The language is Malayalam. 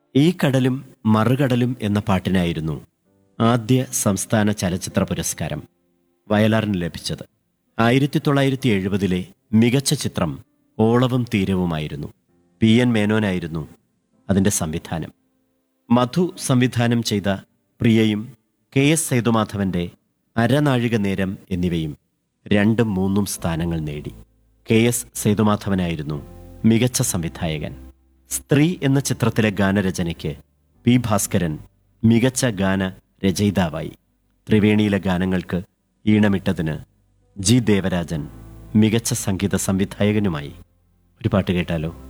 ഈ കടലും മറുകടലും എന്ന പാട്ടിനായിരുന്നു ആദ്യ സംസ്ഥാന ചലച്ചിത്ര പുരസ്കാരം വയലാറിന് ലഭിച്ചത് ആയിരത്തി തൊള്ളായിരത്തി എഴുപതിലെ മികച്ച ചിത്രം ഓളവും തീരവുമായിരുന്നു പി എൻ മേനോനായിരുന്നു അതിൻ്റെ സംവിധാനം മധു സംവിധാനം ചെയ്ത പ്രിയയും കെ എസ് സേതുമാധവന്റെ അരനാഴിക നേരം എന്നിവയും രണ്ടും മൂന്നും സ്ഥാനങ്ങൾ നേടി കെ എസ് സേതുമാധവനായിരുന്നു മികച്ച സംവിധായകൻ സ്ത്രീ എന്ന ചിത്രത്തിലെ ഗാനരചനയ്ക്ക് പി ഭാസ്കരൻ മികച്ച ഗാന രചയിതാവായി ത്രിവേണിയിലെ ഗാനങ്ങൾക്ക് ഈണമിട്ടതിന് ജി ദേവരാജൻ മികച്ച സംഗീത സംവിധായകനുമായി ഒരു പാട്ട് കേട്ടാലോ